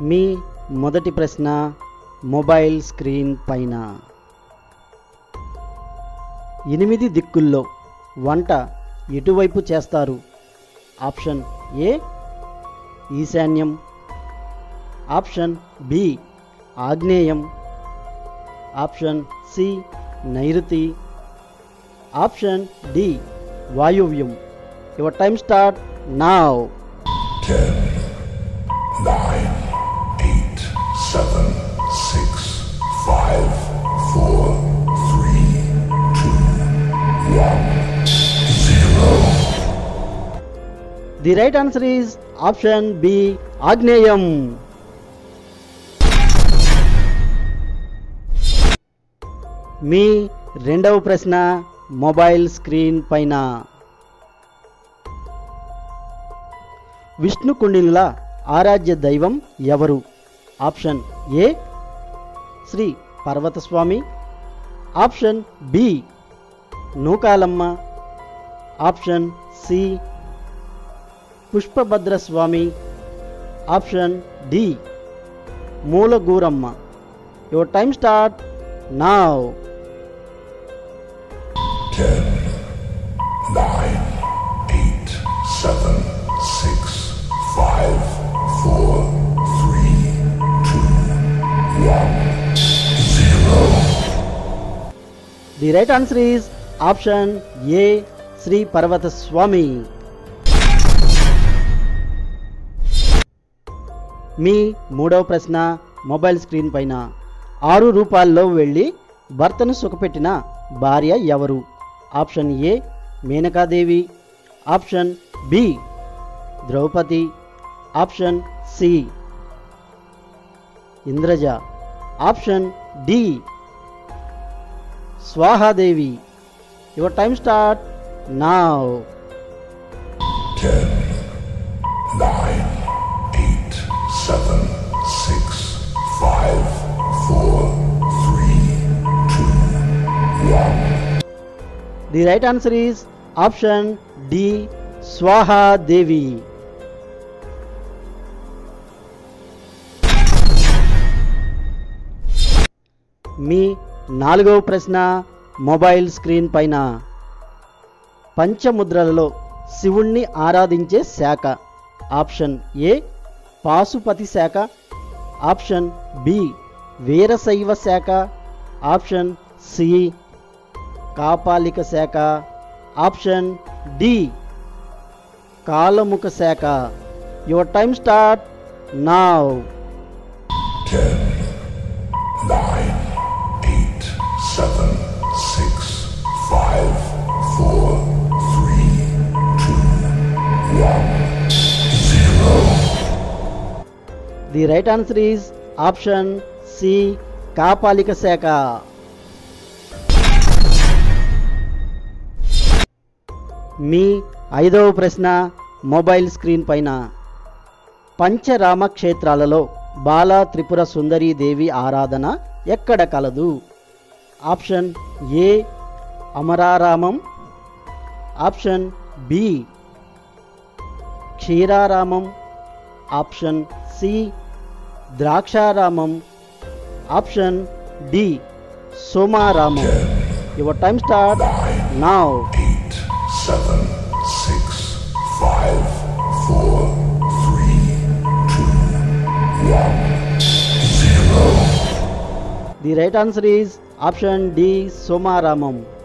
మీ మొదటి ప్రశ్న mobile screen పైన ఎనిమిది దిక్కుల్లో వంట ఎటువైపు చేస్తారు ఆప్షన్ ఏ ఈశాన్యం ఆప్షన్ బి ఆగ్నేయం ఆప్షన్ సి నైరుతి ఆప్షన్ డి వాయువ్యం your time start now Ten, nine, eight, seven, six, five, four, three, two, one, zero. The right answer is option B ఆగ్నేయం మీ రెండవ ప్రశ్న మొబైల్ స్క్రీన్ పైన విష్ణు కుండినుల ఆరాధ్య దైవం ఎవరు option A Shri Parvataswami option B Nukalamma option C Pushpabhadraswami option D Mulaguramma your time start now Ten, nine, eight, seven, six, five, four, three, two, one, zero. The right answer is option A Shri Parvata Swami మీ మూడవ ప్రశ్న mobile screen పైన ఆరు రూపాయల్లో వెళ్ళి భర్తను సుఖపెట్టిన భార్య ఎవరు option A Menakadevi option B Draupadi option C Indraja option D Swahadevi your time start now Ten, nine, eight, seven, six, five, four, three, two, one. The right answer is option D Swahadevi మీ నాలుగవ ప్రశ్న మొబైల్ స్క్రీన్ పైన పంచముద్రలలో శివుణ్ణి ఆరాధించే శాఖ ఆప్షన్ ఏ పాశుపతి శాఖ option B వీరశైవ శాఖ option C Kapalika శాఖ ఆప్షన్ డి కాలముఖ శాఖ your time start now Ten, nine, eight, seven, six, five, four, three, two, one, zero. The right answer is option C Kapalika శాఖ మీ ఐదవ ప్రశ్న మొబైల్ స్క్రీన్ పైన పంచరామ క్షేత్రాలలో బాలా త్రిపుర సుందరీ దేవి ఆరాధన ఎక్కడ కలదు option A Amararamam option B Ksheeraramam option C Draksharamam option D Somaramam your time start now Eight, seven, six, five, four, three, two, one, zero. The right answer is option D Somaramam